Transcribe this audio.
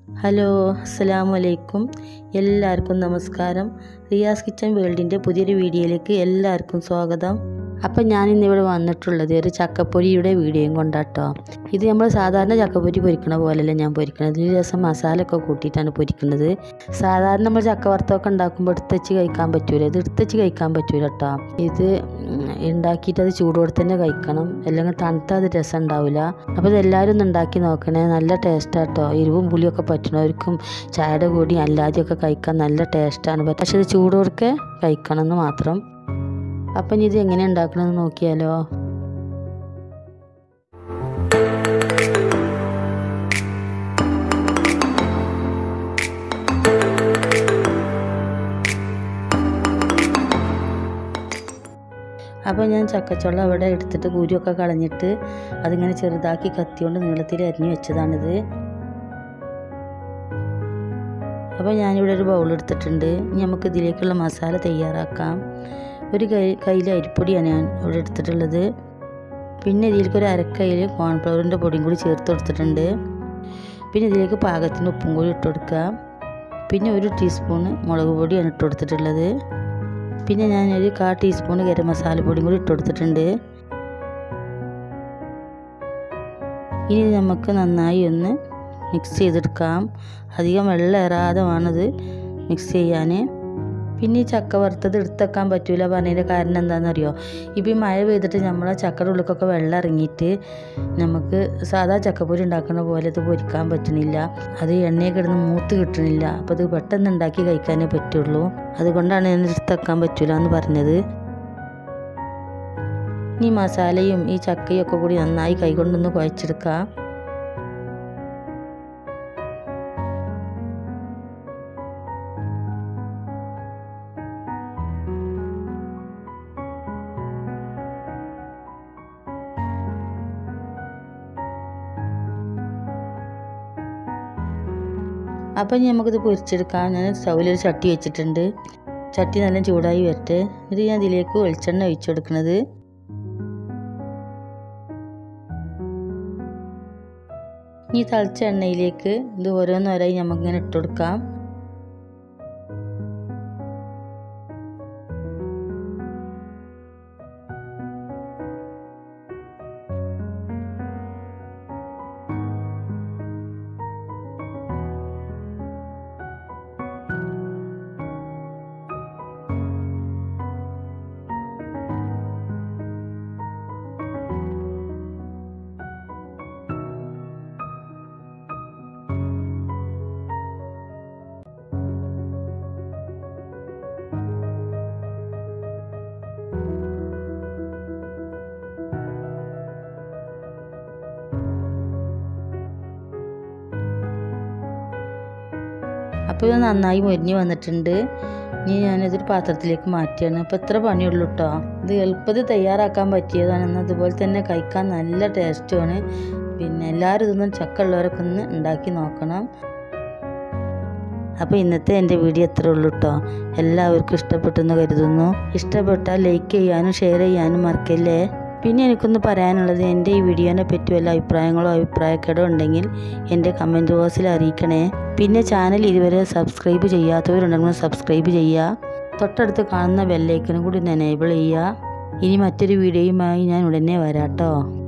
hello അസ്സലാമു അലൈക്കും എല്ലാവർക്കും നമസ്കാരം റിയാസ് കിച്ചൻ വേൾഡിൻ്റെ പുതിയൊരു വീഡിയോയിലേക്ക് എല്ലാവർക്കും സ്വാഗതം അപ്പം ഞാൻ ഇന്നിവിടെ വന്നിട്ടുള്ളത് ഒരു ചക്കപ്പൊരിയുടെ വീഡിയോയും കൊണ്ടാട്ടോ ഇത് നമ്മൾ സാധാരണ ചക്കപ്പൊരി പൊരിക്കണ പോലെയല്ല ഞാൻ പൊരിക്കണത് ഇതിൽ രസം മസാല ഒക്കെ കൂട്ടിയിട്ടാണ് പൊരിക്കുന്നത് സാധാരണ നമ്മൾ ചക്ക വറുത്തൊക്കെ ഉണ്ടാക്കുമ്പോൾ എടുത്തച്ച് കഴിക്കാൻ പറ്റൂല ഇത് എടുത്തച്ച് കഴിക്കാൻ പറ്റൂല കേട്ടോ ഇത് ഉം, ഉണ്ടാക്കിയിട്ട് അത് ചൂടോടെ തന്നെ കഴിക്കണം അല്ലെങ്കിൽ തണുത്ത അത് രസം ഉണ്ടാവില്ല അപ്പോൾ ഇതെല്ലാവരും ഒന്ന് ഉണ്ടാക്കി നോക്കണേ നല്ല ടേസ്റ്റാട്ടോ എരിവും പുളിയൊക്കെ പറ്റണവർക്കും ചായയുടെ കൂടി അല്ലാതെയൊക്കെ കഴിക്കാൻ നല്ല ടേസ്റ്റാണ് പക്ഷേ ഇത് ചൂടോടെ കഴിക്കണം എന്ന് മാത്രം അപ്പം ഇനി ഇത് എങ്ങനെ ഉണ്ടാക്കണമെന്ന് നോക്കിയാലോ അപ്പോൾ ഞാൻ ചക്കച്ചുള്ള അവിടെ എടുത്തിട്ട് കുരുവൊക്കെ കളഞ്ഞിട്ട് അതിങ്ങനെ ചെറുതാക്കി കത്തിയോണ്ട് നീളത്തിൽ അരിഞ്ഞു വെച്ചതാണിത് അപ്പോൾ ഞാനിവിടെ ഒരു ബൗൾ എടുത്തിട്ടുണ്ട് ഇനി നമുക്ക് ഇതിലേക്കുള്ള മസാല തയ്യാറാക്കാം ഒരു കൈ കയ്യിൽ അരിപ്പൊടിയാണ് ഞാൻ ഇവിടെ എടുത്തിട്ടുള്ളത് പിന്നെ ഇതിലേക്ക് ഒരു അരക്കയിൽ കോൺഫ്ലവറിൻ്റെ പൊടിയും കൂടി ചേർത്ത് കൊടുത്തിട്ടുണ്ട് പിന്നെ ഇതിലേക്ക് പാകത്തിന് ഉപ്പും കൂടി ഇട്ട് കൊടുക്കുക പിന്നെ ഒരു ടീസ്പൂണ് മുളക് പൊടിയാണ് ഇട്ട് കൊടുത്തിട്ടുള്ളത് പിന്നെ ഞാനൊരു കാ ടീസ്പൂൺ ഗരം മസാല പൊടിയും കൂടി ഇട്ട് കൊടുത്തിട്ടുണ്ട് ഇനി നമുക്ക് നന്നായി ഒന്ന് മിക്സ് ചെയ്തെടുക്കാം അധികം വെള്ളം ഏറാതെ വേണത് മിക്സ് ചെയ്യാൻ പിന്നെ ഈ ചക്ക വറുത്തത് എടുത്തേക്കാൻ പറ്റൂല പറഞ്ഞതിൻ്റെ കാരണം എന്താണെന്നറിയോ ഇപ്പം ഈ മഴ പെയ്തിട്ട് നമ്മളെ ചക്കയുടെ ഉള്ളിലേക്കൊക്കെ വെള്ളം ഇറങ്ങിയിട്ട് നമുക്ക് സാധാ ചക്കപ്പൊരി ഉണ്ടാക്കുന്ന പോലെ ഇത് പൊരിക്കാൻ പറ്റണില്ല അത് എണ്ണയിൽ കിടന്ന് മൂത്ത് കിട്ടണില്ല അപ്പോൾ ഇത് പെട്ടെന്ന് ഉണ്ടാക്കി കഴിക്കാനേ പറ്റുള്ളൂ അതുകൊണ്ടാണ് ഞാൻ എടുത്തേക്കാൻ പറ്റൂല എന്ന് പറഞ്ഞത് ഈ മസാലയും ഈ ചക്കയും ഒക്കെ കൂടി നന്നായി കൈകൊണ്ടൊന്ന് കുഴച്ചെടുക്കാം അപ്പം ഇനി നമുക്കിത് പൊരിച്ചെടുക്കാം ഞാൻ സ്റ്റൗവിലൊരു ചട്ടി വെച്ചിട്ടുണ്ട് ചട്ടി നല്ല ചൂടായി വരട്ടെ ഇത് ഞാൻ ഇതിലേക്ക് വെളിച്ചെണ്ണ ഒഴിച്ചു കൊടുക്കുന്നത് ഈ തളിച്ച എണ്ണയിലേക്ക് ഇത് ഓരോന്നോരായി നമുക്കിങ്ങനെ ഇട്ട് കൊടുക്കാം അപ്പോൾ ഇത് നന്നായി മൊരിഞ്ഞ് വന്നിട്ടുണ്ട് ഇനി ഞാനിതൊരു പാത്രത്തിലേക്ക് മാറ്റിയാണ് അപ്പോൾ ഇത്ര പണിയുള്ളൂ കേട്ടോ ഇത് എളുപ്പത്തിൽ തയ്യാറാക്കാൻ പറ്റിയതാണ് എന്നാൽ അതുപോലെ തന്നെ കഴിക്കാൻ നല്ല ടേസ്റ്റുമാണ് പിന്നെ എല്ലാവരും ഇതൊന്നും ചക്ക ഉള്ളവരൊക്കെ ഒന്ന് ഉണ്ടാക്കി നോക്കണം അപ്പോൾ ഇന്നത്തെ എൻ്റെ വീഡിയോ എത്ര ഉള്ളൂ കേട്ടോ എല്ലാവർക്കും ഇഷ്ടപ്പെട്ടെന്ന് കരുതുന്നു ഇഷ്ടപ്പെട്ടാൽ ലൈക്ക് ചെയ്യാനും ഷെയർ ചെയ്യാനും മറക്കല്ലേ പിന്നെ എനിക്കൊന്ന് പറയാനുള്ളത് എൻ്റെ ഈ വീഡിയോനെ പറ്റി വല്ല അഭിപ്രായങ്ങളോ അഭിപ്രായക്കേടോ ഉണ്ടെങ്കിൽ എൻ്റെ കമൻറ്റ് ബോക്സിൽ അറിയിക്കണേ പിന്നെ ചാനൽ ഇതുവരെ സബ്സ്ക്രൈബ് ചെയ്യാത്തവരുണ്ടെങ്കിൽ സബ്സ്ക്രൈബ് ചെയ്യുക തൊട്ടടുത്ത് കാണുന്ന ബെല്ലൈക്കനും കൂടി ഒന്ന് എനേബിൾ ചെയ്യുക ഇനി മറ്റൊരു വീഡിയോയുമായി ഞാൻ ഉടനെ വരാം കേട്ടോ